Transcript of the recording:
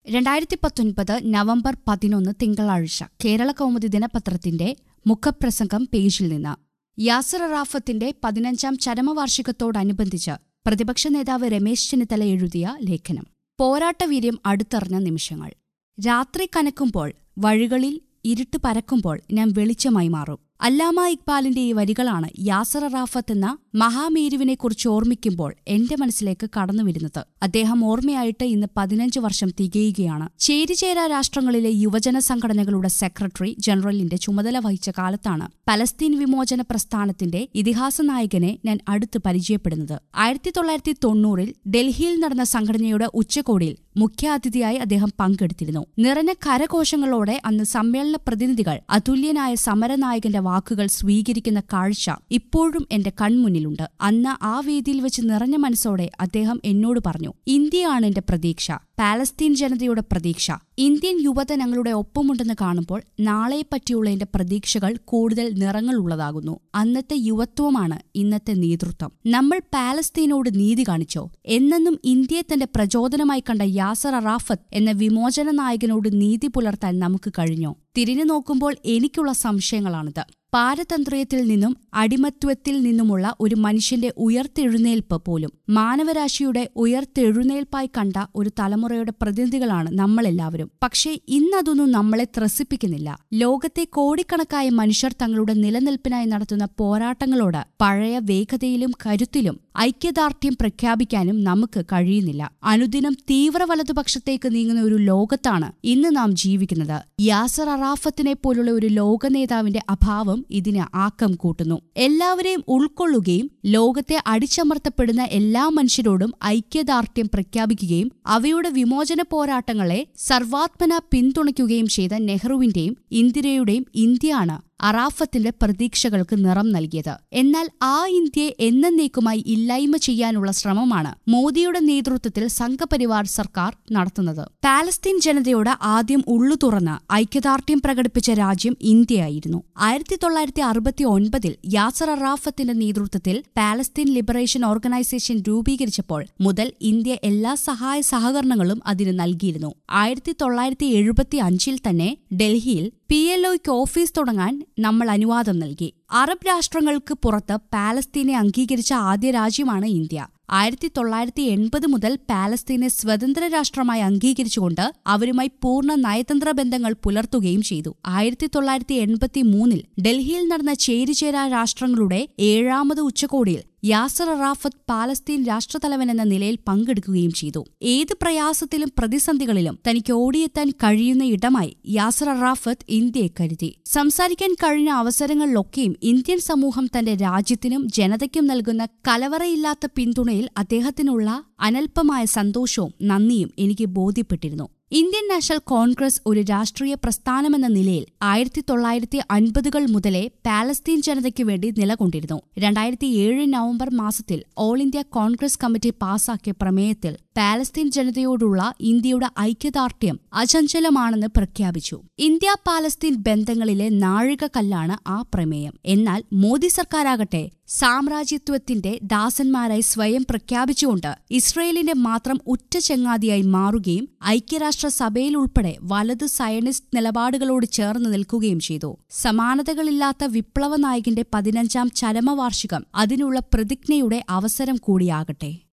രണ്ടായിരത്തി പത്തൊൻപത് നവംബർ പതിനൊന്ന് തിങ്കളാഴ്ച കേരള കൗമുദി ദിനപത്രത്തിന്റെ മുഖപ്രസംഗം പേജിൽ നിന്ന് യാസർ അറാഫത്തിന്റെ പതിനഞ്ചാം ചരമവാർഷികത്തോടനുബന്ധിച്ച് പ്രതിപക്ഷ നേതാവ് രമേശ് ചെന്നിത്തല എഴുതിയ ലേഖനം പോരാട്ടവീര്യം അടുത്തറിഞ്ഞ നിമിഷങ്ങൾ രാത്രി കനക്കുമ്പോൾ വഴികളിൽ ഇരുട്ട് പരക്കുമ്പോൾ ഞാൻ വെളിച്ചമായി മാറും അല്ലാമ ഇക്ബാലിന്റെ ഈ വരികളാണ് യാസർ അറാഫത്ത് എന്ന മഹാമേരുവിനെക്കുറിച്ച് ഓർമ്മിക്കുമ്പോൾ എന്റെ മനസ്സിലേക്ക് കടന്നുവരുന്നത് അദ്ദേഹം ഓർമ്മയായിട്ട് ഇന്ന് പതിനഞ്ച് വർഷം തികയുകയാണ് ചേരിചേരാ രാഷ്ട്രങ്ങളിലെ യുവജന സംഘടനകളുടെ സെക്രട്ടറി ജനറലിന്റെ ചുമതല വഹിച്ച കാലത്താണ് പലസ്തീൻ വിമോചന പ്രസ്ഥാനത്തിന്റെ ഇതിഹാസ നായകനെ ഞാൻ അടുത്ത് പരിചയപ്പെടുന്നത് ആയിരത്തി തൊള്ളായിരത്തി തൊണ്ണൂറിൽ ഡൽഹിയിൽ നടന്ന സംഘടനയുടെ ഉച്ചകോടിയിൽ മുഖ്യാതിഥിയായി അദ്ദേഹം പങ്കെടുത്തിരുന്നു നിറഞ്ഞ കരഘോഷങ്ങളോടെ അന്ന് സമ്മേളന പ്രതിനിധികൾ അതുല്യനായ സമരനായകന്റെ വാക്കുകൾ സ്വീകരിക്കുന്ന കാഴ്ച ഇപ്പോഴും എന്റെ കൺമുന്നിലുണ്ട് അന്ന് ആ വേദിയിൽ വെച്ച് നിറഞ്ഞ മനസ്സോടെ അദ്ദേഹം എന്നോട് പറഞ്ഞു ഇന്ത്യയാണ് എന്റെ പ്രതീക്ഷ പാലസ്തീൻ ജനതയുടെ പ്രതീക്ഷ ഇന്ത്യൻ യുവത ഞങ്ങളുടെ ഒപ്പമുണ്ടെന്ന് കാണുമ്പോൾ നാളെപ്പറ്റിയുള്ള എന്റെ പ്രതീക്ഷകൾ കൂടുതൽ നിറങ്ങളുള്ളതാകുന്നു അന്നത്തെ യുവത്വമാണ് ഇന്നത്തെ നേതൃത്വം നമ്മൾ പാലസ്തീനോട് നീതി കാണിച്ചോ എന്നെന്നും ഇന്ത്യയെ തന്റെ പ്രചോദനമായി കണ്ട യാസർ അറാഫത്ത് എന്ന വിമോചന നായകനോട് നീതി പുലർത്താൻ നമുക്ക് കഴിഞ്ഞോ തിരിഞ്ഞു നോക്കുമ്പോൾ എനിക്കുള്ള സംശയങ്ങളാണിത് പാരതന്ത്രയത്തിൽ നിന്നും അടിമത്വത്തിൽ നിന്നുമുള്ള ഒരു മനുഷ്യന്റെ ഉയർത്തെഴുന്നേൽപ്പ് പോലും മാനവരാശിയുടെ ഉയർത്തെഴുന്നേൽപ്പായി കണ്ട ഒരു തലമുറയുടെ പ്രതിനിധികളാണ് നമ്മളെല്ലാവരും പക്ഷേ ഇന്നതൊന്നും നമ്മളെ ത്രസിപ്പിക്കുന്നില്ല ലോകത്തെ കോടിക്കണക്കായ മനുഷ്യർ തങ്ങളുടെ നിലനിൽപ്പിനായി നടത്തുന്ന പോരാട്ടങ്ങളോട് പഴയ വേഗതയിലും കരുത്തിലും ഐക്യദാർഢ്യം പ്രഖ്യാപിക്കാനും നമുക്ക് കഴിയുന്നില്ല അനുദിനം തീവ്ര വലതുപക്ഷത്തേക്ക് നീങ്ങുന്ന ഒരു ലോകത്താണ് ഇന്ന് നാം ജീവിക്കുന്നത് യാസർ അറാഫത്തിനെ പോലുള്ള ഒരു ലോക നേതാവിന്റെ അഭാവം ഇതിന് ആക്കം കൂട്ടുന്നു എല്ലാവരെയും ഉൾക്കൊള്ളുകയും ലോകത്തെ അടിച്ചമർത്തപ്പെടുന്ന എല്ലാ മനുഷ്യരോടും ഐക്യദാർഢ്യം പ്രഖ്യാപിക്കുകയും അവയുടെ വിമോചന പോരാട്ടങ്ങളെ സർവാത്മന പിന്തുണയ്ക്കുകയും ചെയ്ത നെഹ്റുവിന്റെയും ഇന്ദിരയുടെയും ഇന്ത്യയാണ് അറാഫത്തിന്റെ പ്രതീക്ഷകൾക്ക് നിറം നൽകിയത് എന്നാൽ ആ ഇന്ത്യയെ എന്നേക്കുമായി ഇല്ലായ്മ ചെയ്യാനുള്ള ശ്രമമാണ് മോദിയുടെ നേതൃത്വത്തിൽ സംഘപരിവാർ സർക്കാർ നടത്തുന്നത് പാലസ്തീൻ ജനതയോട് ആദ്യം ഉള്ളു തുറന്ന് ഐക്യദാർഢ്യം പ്രകടിപ്പിച്ച രാജ്യം ഇന്ത്യയായിരുന്നു ആയിരത്തി തൊള്ളായിരത്തി അറുപത്തി ഒൻപതിൽ യാസർ അറാഫത്തിന്റെ നേതൃത്വത്തിൽ പാലസ്തീൻ ലിബറേഷൻ ഓർഗനൈസേഷൻ രൂപീകരിച്ചപ്പോൾ മുതൽ ഇന്ത്യ എല്ലാ സഹായ സഹകരണങ്ങളും അതിന് നൽകിയിരുന്നു ആയിരത്തി തൊള്ളായിരത്തി എഴുപത്തി അഞ്ചിൽ തന്നെ ഡൽഹിയിൽ പി എൽ ഒയ്ക്ക് ഓഫീസ് തുടങ്ങാൻ നമ്മൾ അനുവാദം നൽകി അറബ് രാഷ്ട്രങ്ങൾക്ക് പുറത്ത് പാലസ്തീനെ അംഗീകരിച്ച ആദ്യ രാജ്യമാണ് ഇന്ത്യ ആയിരത്തി തൊള്ളായിരത്തി എൺപത് മുതൽ പാലസ്തീനെ സ്വതന്ത്ര രാഷ്ട്രമായി അംഗീകരിച്ചുകൊണ്ട് അവരുമായി പൂർണ്ണ നയതന്ത്ര ബന്ധങ്ങൾ പുലർത്തുകയും ചെയ്തു ആയിരത്തി തൊള്ളായിരത്തി എൺപത്തി മൂന്നിൽ ഡൽഹിയിൽ നടന്ന ചേരിചേരാ രാഷ്ട്രങ്ങളുടെ ഏഴാമത് ഉച്ചകോടിയിൽ യാസർ അറാഫത്ത് പാലസ്തീൻ രാഷ്ട്രതലവൻ എന്ന നിലയിൽ പങ്കെടുക്കുകയും ചെയ്തു ഏത് പ്രയാസത്തിലും പ്രതിസന്ധികളിലും തനിക്ക് ഓടിയെത്താൻ കഴിയുന്ന ഇടമായി യാസർ അറാഫത്ത് ഇന്ത്യയെ കരുതി സംസാരിക്കാൻ കഴിഞ്ഞ അവസരങ്ങളിലൊക്കെയും ഇന്ത്യൻ സമൂഹം തന്റെ രാജ്യത്തിനും ജനതയ്ക്കും നൽകുന്ന കലവറയില്ലാത്ത പിന്തുണയിൽ അദ്ദേഹത്തിനുള്ള അനൽപമായ സന്തോഷവും നന്ദിയും എനിക്ക് ബോധ്യപ്പെട്ടിരുന്നു ഇന്ത്യൻ നാഷണൽ കോൺഗ്രസ് ഒരു രാഷ്ട്രീയ പ്രസ്ഥാനമെന്ന നിലയിൽ ആയിരത്തി തൊള്ളായിരത്തി അൻപതുകൾ മുതലേ പാലസ്തീൻ ജനതയ്ക്കു വേണ്ടി നിലകൊണ്ടിരുന്നു രണ്ടായിരത്തി ഏഴ് നവംബർ മാസത്തിൽ ഓൾ ഇന്ത്യ കോൺഗ്രസ് കമ്മിറ്റി പാസാക്കിയ പ്രമേയത്തിൽ പാലസ്തീൻ ജനതയോടുള്ള ഇന്ത്യയുടെ ഐക്യദാർഢ്യം അചഞ്ചലമാണെന്ന് പ്രഖ്യാപിച്ചു ഇന്ത്യ പാലസ്തീൻ ബന്ധങ്ങളിലെ നാഴികക്കല്ലാണ് ആ പ്രമേയം എന്നാൽ മോദി സർക്കാരാകട്ടെ സാമ്രാജ്യത്വത്തിന്റെ ദാസന്മാരായി സ്വയം പ്രഖ്യാപിച്ചുകൊണ്ട് ഇസ്രയേലിന്റെ മാത്രം ഉറ്റ ചങ്ങാതിയായി മാറുകയും ഐക്യരാഷ്ട്ര സഭയിലുൾപ്പെടെ വലത് സയനിസ്റ്റ് നിലപാടുകളോട് ചേർന്ന് നിൽക്കുകയും ചെയ്തു സമാനതകളില്ലാത്ത വിപ്ലവ നായകന്റെ പതിനഞ്ചാം ചരമവാർഷികം അതിനുള്ള പ്രതിജ്ഞയുടെ അവസരം കൂടിയാകട്ടെ